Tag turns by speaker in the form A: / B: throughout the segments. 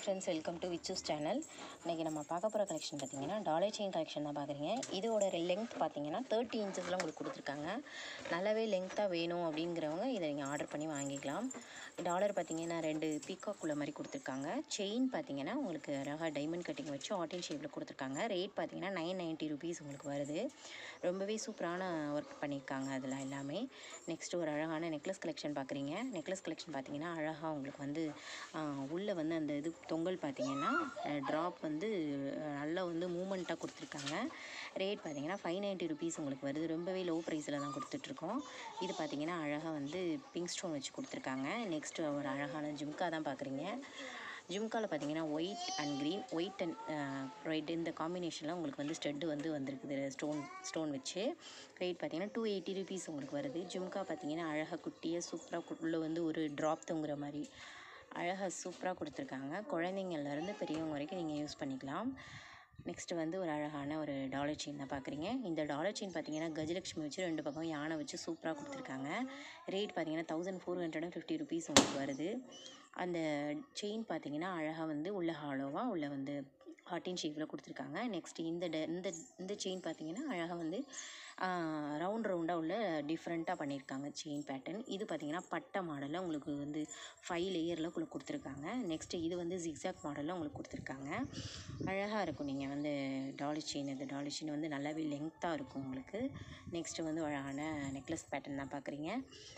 A: friends welcome to விச்சூஸ் channel இன்றைக்கி நம்ம பார்க்க போகிற கலெக்ஷன் பார்த்தீங்கன்னா டாலர் செயின் கலெக்ஷன் தான் பார்க்குறீங்க இதோட லெங்த் பார்த்தீங்கன்னா தேர்ட்டி இன்ச்சஸில் உங்களுக்கு கொடுத்துருக்காங்க நல்லாவே லெங்க்த்தாக வேணும் அப்படிங்கிறவங்க இதை நீங்கள் ஆர்டர் பண்ணி வாங்கிக்கலாம் டாலர் பார்த்தீங்கன்னா ரெண்டு பீக்காக்குள்ள மாதிரி கொடுத்துருக்காங்க செயின் பார்த்தீங்கன்னா உங்களுக்கு அழகாக டைமண்ட் கட்டிங் வச்சு ஆட்டின் ஷேப்பில் கொடுத்துருக்காங்க ரேட் பார்த்தீங்கன்னா நைன் நைன்ட்டி ருபீஸ் உங்களுக்கு வருது ரொம்பவே சூப்பரான ஒர்க் பண்ணியிருக்காங்க அதில் எல்லாமே நெக்ஸ்ட் ஒரு அழகான நெக்லஸ் கலெக்ஷன் பார்க்குறீங்க நெக்லஸ் கலெக்ஷன் பார்த்தீங்கன்னா அழகாக உங்களுக்கு வந்து உள்ளே வந்து அந்த இது தொங்கல் பார்த்தீங்கன்னா ட்ராப் வந்து அஹ், நல்லா வந்து மூமெண்ட்டாக கொடுத்துருக்காங்க ரேட் பார்த்தீங்கன்னா ஃபைவ் நைன்ட்டி ருபீஸ் உங்களுக்கு வருது ரொம்பவே லோ ப்ரைஸில் தான் கொடுத்துட்ருக்கோம் இது பார்த்தீங்கன்னா அழகாக வந்து பிங்க் ஸ்டோன் வச்சு கொடுத்துருக்காங்க நெக்ஸ்ட் ஒரு அழகான ஜும்கா தான் பார்க்குறீங்க ஜும்காவில் பார்த்தீங்கன்னா white and green white and red இந்த காம்பினேஷனில் உங்களுக்கு வந்து ஸ்டெட்டு வந்து வந்திருக்குது ஸ்டோன் ஸ்டோன் வச்சு ரேட் பார்த்தீங்கன்னா டூ எயிட்டி ருபீஸ் உங்களுக்கு வருது ஜும்கா பார்த்தீங்கன்னா அழகாக குட்டியாக சூப்பராக உள்ளே வந்து ஒரு ட்ராப் தொங்குற மாதிரி அழகாக சூப்பராக கொடுத்துருக்காங்க குழந்தைங்கள்லேருந்து பெரியவங்க வரைக்கும் நீங்கள் யூஸ் பண்ணிக்கலாம் நெக்ஸ்ட்டு வந்து ஒரு அழகான ஒரு டாலர் செயின் தான் பார்க்குறீங்க இந்த டாலர் செயின் பார்த்தீங்கன்னா கஜலட்சுமி வச்சு ரெண்டு பக்கம் யானை வச்சு சூப்பராக கொடுத்துருக்காங்க ரேட் பார்த்தீங்கன்னா thousand four hundred and fifty rupees உங்களுக்கு வருது அந்த செயின் பார்த்தீங்கன்னா அழகாக வந்து உள்ள ஹாலோவாக உள்ள வந்து ஹார்டின் ஷேப்பில் கொடுத்துருக்காங்க நெக்ஸ்ட் இந்த ட- இந்த இந்த செயின் பார்த்தீங்கன்னா அழகாக வந்து ரவுண்ட் ரவுண்டாக உள்ள டிஃப்ரெண்ட்டாக பண்ணியிருக்காங்க செயின் பேட்டர்ன் இது பார்த்தீங்கன்னா பட்டை மாடலில் உங்களுக்கு வந்து ஃபைவ் லேயரில் உங்களுக்கு கொடுத்துருக்காங்க நெக்ஸ்ட்டு இது வந்து ஜிக்ஸாக் மாடலில் உங்களுக்கு கொடுத்துருக்காங்க அழகாக இருக்கும் நீங்கள் வந்து டாலி செயின் இது டாலி செயின் வந்து நல்லாவே லெங்க்த்தாக இருக்கும் உங்களுக்கு நெக்ஸ்ட்டு வந்து அழகான நெக்லஸ் பேட்டர்ன் தான் பார்க்குறீங்க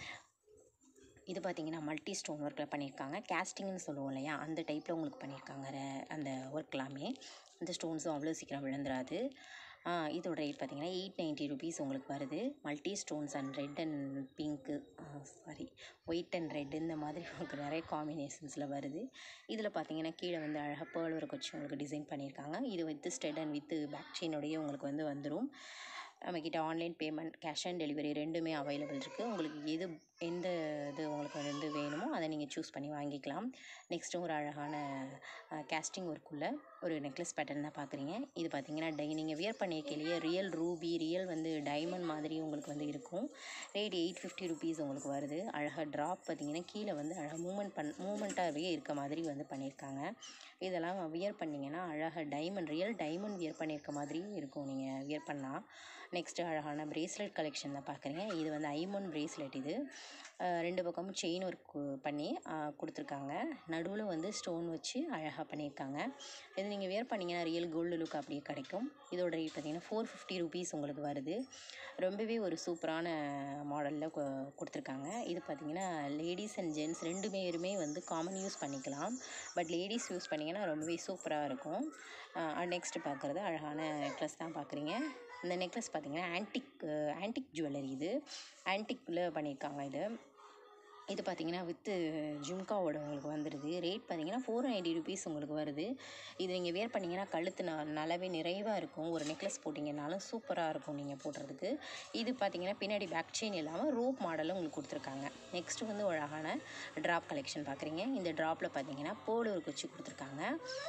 A: இது பார்த்தீங்கன்னா மல்டி ஸ்டோன் ஒர்க்கில் பண்ணியிருக்காங்க கேஸ்டிங்னு சொல்லுவோம் இல்லையா அந்த டைப்பில் உங்களுக்கு பண்ணியிருக்காங்க ர- அந்த ஒர்க் எல்லாமே அந்த ஸ்டோன்ஸும் அவ்வளோ சீக்கிரம் விழுந்துராது ஆ, இதோட ரேட் பார்த்தீங்கன்னா எயிட் நைன்ட்டி ருபீஸ் உங்களுக்கு வருது multi stones and red and pink sorry white and red இந்த மாதிரி உங்களுக்கு நிறைய காம்பினேஷன்ஸில் வருது இதில் பார்த்தீங்கன்னா கீழே வந்து அழகாக பேர்ல் ஒர்க் வச்சு உங்களுக்கு டிசைன் பண்ணியிருக்காங்க இது with stud and with back செயினோடய உங்களுக்கு வந்து வந்துடும் நம்மக்கிட்ட online payment cash on delivery ரெண்டுமே அவைலபிள் இருக்குது உங்களுக்கு எது எந்த இது உங்களுக்கு வந்து வேணுமோ அதை நீங்கள் சூஸ் பண்ணி வாங்கிக்கலாம் நெக்ஸ்ட்டு ஒரு அழகான கேஸ்டிங் ஒர்க்குள்ள ஒரு நெக்லஸ் பேட்டர்ன் தான் பார்க்குறீங்க இது பார்த்தீங்கன்னா டை நீங்கள் வியர் பண்ணியிருக்கையிலேயே ரியல் ரூபி ரியல் வந்து டைமண்ட் மாதிரி உங்களுக்கு வந்து இருக்கும் ரேட் எயிட் ஃபிஃப்டி ருபீஸ் உங்களுக்கு வருது அழகாக ட்ராப் பார்த்தீங்கன்னா கீழே வந்து அழகாக மூமெண்ட் பண் மூமெண்ட்டாகவே இருக்க மாதிரி வந்து பண்ணியிருக்காங்க இதெல்லாம் வியர் பண்ணிங்கன்னா அழகாக டைமண்ட் ரியல் டைமண்ட் வியர் பண்ணியிருக்க மாதிரியும் இருக்கும் நீங்கள் வியர் பண்ணால் நெக்ஸ்ட்டு அழகான பிரேஸ்லெட் கலெக்ஷன் தான் பார்க்குறீங்க இது வந்து ஐமோன் பிரேஸ்லெட் இது அஹ் ரெண்டு பக்கமும் செயின் ஒர்க் பண்ணி அஹ் கொடுத்துருக்காங்க நடுவில் வந்து ஸ்டோன் வச்சு அழகாக பண்ணியிருக்காங்க இது நீங்கள் வியர் பண்ணிங்கன்னா ரியல் கோல்டு லுக் அப்படியே கிடைக்கும் இதோட ரேட் பார்த்தீங்கன்னா ஃபோர் ஃபிஃப்டி ருபீஸ் உங்களுக்கு வருது ரொம்பவே ஒரு சூப்பரான மாடலில் கொடுத்துருக்காங்க இது பார்த்தீங்கன்னா லேடிஸ் அண்ட் ஜென்ட்ஸ் ரெண்டு பேருமே வந்து காமன் யூஸ் பண்ணிக்கலாம் பட் லேடிஸ் யூஸ் பண்ணிங்கன்னா ரொம்பவே சூப்பராக இருக்கும் நெக்ஸ்ட் பார்க்குறது அழகான நெக்லஸ் தான் பார்க்குறீங்க இந்த நெக்லஸ் பார்த்தீங்கன்னா ஆன்டிக் ஆன்டிக் ஜுவல்லரி இது ஆன்டிக்கில் பண்ணியிருக்காங்க இது இது பார்த்தீங்கன்னா வித்து ஜும்காவோட உங்களுக்கு வந்துடுது ரேட் பார்த்தீங்கன்னா ஃபோர் நைன்டி ருபீஸ் உங்களுக்கு வருது இது நீங்கள் வேர் பண்ணிங்கன்னா கழுத்து ந நல்லாவே நிறைவாக இருக்கும் ஒரு நெக்லஸ் போட்டிங்கனாலும் சூப்பராக இருக்கும் நீங்கள் போடுறதுக்கு இது பார்த்தீங்கன்னா பின்னாடி பேக் செயின் இல்லாமல் ரோப் மாடலும் உங்களுக்கு கொடுத்துருக்காங்க நெக்ஸ்ட் வந்து ஒரு அழகான ட்ராப் கலெக்ஷன் பார்க்குறீங்க இந்த ட்ராப்பில் பார்த்தீங்கன்னா போல் ஒர்க் வச்சு கொடுத்துருக்காங்க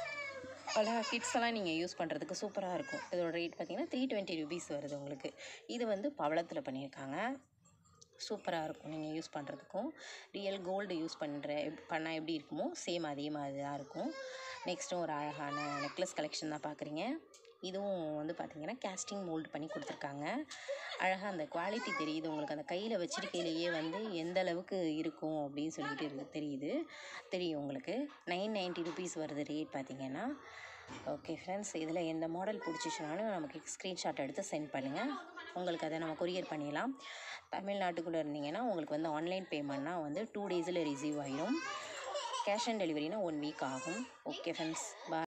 A: அழகாக கிட்ஸ் எல்லாம் நீங்கள் யூஸ் பண்ணுறதுக்கு சூப்பராக இருக்கும் இதோட ரேட் பார்த்தீங்கன்னா த்ரீ டுவெண்ட்டி ருபீஸ் வருது உங்களுக்கு இது வந்து பவளத்தில் பண்ணியிருக்காங்க சூப்பராக இருக்கும் நீங்கள் யூஸ் பண்ணுறதுக்கும் ரியல் கோல்டு யூஸ் பண்ணுற பண்ணால் எப்படி இருக்குமோ சேம் அதே மாதிரி தான் இருக்கும் நெக்ஸ்ட்டும் ஒரு அழகான நெக்லஸ் கலெக்ஷன் தான் பார்க்குறீங்க இதுவும் வந்து பார்த்தீங்கன்னா கேஸ்டிங் மோல்டு பண்ணி கொடுத்துருக்காங்க அழகாக அந்த குவாலிட்டி தெரியுது உங்களுக்கு அந்த கையில் வச்சிருக்கையிலேயே வந்து எந்த அளவுக்கு இருக்கும் அப்படின்னு சொல்லிட்டு இருக்கு தெரியுது தெரியும் உங்களுக்கு நைன் நைன்ட்டி ருபீஸ் வருது ரேட் பார்த்தீங்கன்னா ஓகே ஃப்ரெண்ட்ஸ் இதில் எந்த மாடல் பிடிச்சிச்சுனாலும் நமக்கு ஸ்க்ரீன்ஷாட் எடுத்து சென்ட் பண்ணுங்கள் உங்களுக்கு அதை நம்ம கொரியர் பண்ணிடலாம் தமிழ்நாட்டுக்குள்ளே இருந்தீங்கன்னா உங்களுக்கு வந்து ஆன்லைன் பேமெண்ட்னா வந்து டூ டேஸில் ரிசீவ் ஆயிடும் கேஷ் ஆன் டெலிவரினா ஒன் வீக் ஆகும் ஓகே ஃப்ரெண்ட்ஸ் பாய்